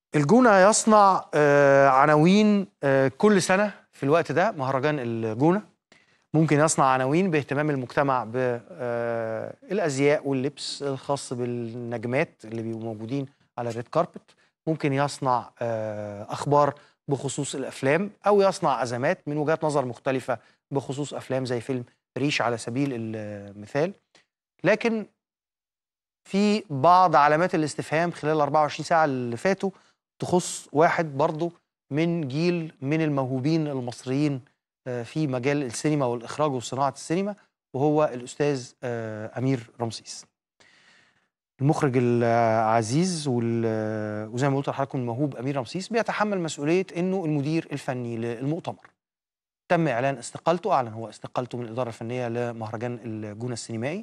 الجونة يصنع آه، عناوين آه، كل سنة في الوقت ده مهرجان الجونة ممكن يصنع عناوين باهتمام المجتمع بالأزياء واللبس الخاص بالنجمات اللي بيبقوا موجودين على الريد كاربت ممكن يصنع آه، أخبار بخصوص الأفلام أو يصنع أزمات من وجهات نظر مختلفة بخصوص أفلام زي فيلم ريش على سبيل المثال لكن في بعض علامات الاستفهام خلال ال 24 ساعة اللي فاتوا تخص واحد برضه من جيل من الموهوبين المصريين آه، في مجال السينما والإخراج وصناعة السينما وهو الأستاذ آه، أمير رمسيس المخرج العزيز وال- وزي ما قلت لحضراتكم الموهوب أمير رمسيس بيتحمل مسؤولية إنه المدير الفني للمؤتمر تم إعلان استقالته أعلن هو استقالته من الإدارة الفنية لمهرجان الجونة السينمائي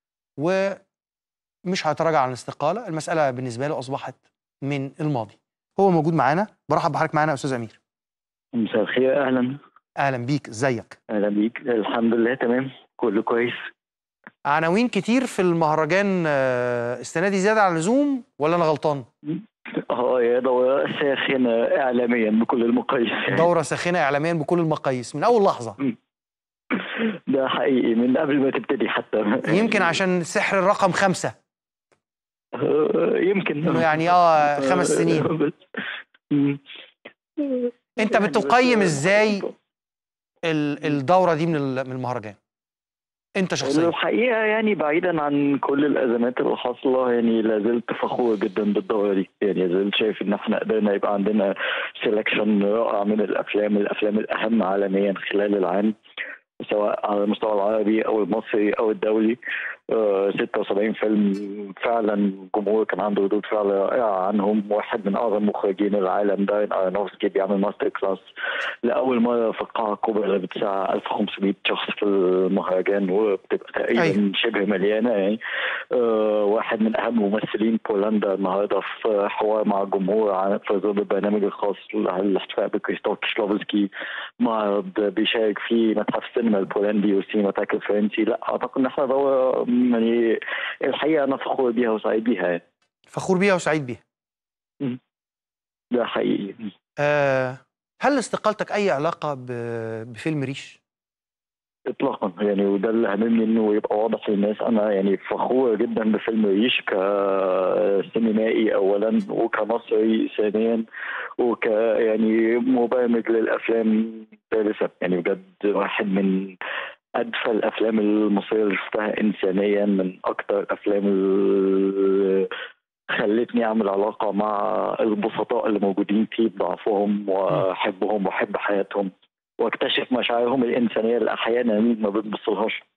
ومش هيتراجع عن الاستقالة المسألة بالنسبة له أصبحت من الماضي هو موجود معانا برحب بحضرتك معانا يا أستاذ أمير مساء الخير اهلا أهلا بيك إزيك اهلا بيك الحمد لله تمام كله كويس عناوين كتير في المهرجان آه، السنة دي زيادة عن اللزوم ولا أنا غلطان؟ اه يا دورة ساخنة اعلاميا بكل المقاييس يعني. دورة ساخنة إعلاميا بكل المقاييس من أول لحظة ده حقيقي من قبل ما تبتدي حتى يمكن عشان سحر الرقم خمسة آه، يمكن يعني اه خمس سنين بس- مم. انت يعني بتقيم بس- ازاي ال- الدورة دي من ال- من المهرجان انت شخصيا الحقيقة يعني بعيدا عن كل الأزمات اللي حاصلة يعني لازلت فخور جدا بالدورة دي يعني لازلت شايف إن احنا قدرنا يبقى عندنا سelection رائع من الأفلام الأفلام الأهم عالميا خلال العام سواء على المستوى العربي أو المصري أو الدولي آه، 76 فيلم فعلا الجمهور كان عنده ردود فعل رائعة عنهم واحد من أعظم مخرجين العالم دارين أرونوفسكي بيعمل ماستر كلاس لأول مرة في القاعة الكبرى اللي بتسع 1500 شخص في المهرجان وبتبقى تقريبا أيوة. شبه مليانة يعني آه، واحد من أهم ممثلين بولندا النهاردة في حوار مع الجمهور عن في ظل البرنامج الخاص الاحتفاء بكريستوف كشلوفسكي معرض بيشارك فيه متحف السينما البولندي والسينماتاك الفرنسي لا أعتقد إن احنا دورة يعني الحقيقة أنا فخور بيها وسعيد بيها يعني. فخور بيها وسعيد بيها ده حقيقي آه هل استقالتك اي علاقة ب- بفيلم ريش؟ اطلاقا يعني وده اللي هممني انه يبقى واضح للناس انا يعني فخور جدا بفيلم ريش كسينمائي اولا وكمصري ثانيا وك يعني مبرمج للافلام ثالثا يعني بجد واحد من ادفى الافلام المصريه اللي شفتها انسانيا من اكتر الافلام اللي خلتني اعمل علاقه مع البسطاء اللي موجودين فيه بضعفهم واحبهم واحب حياتهم واكتشف مشاعرهم الانسانيه اللي احيانا ما بتبصلهاش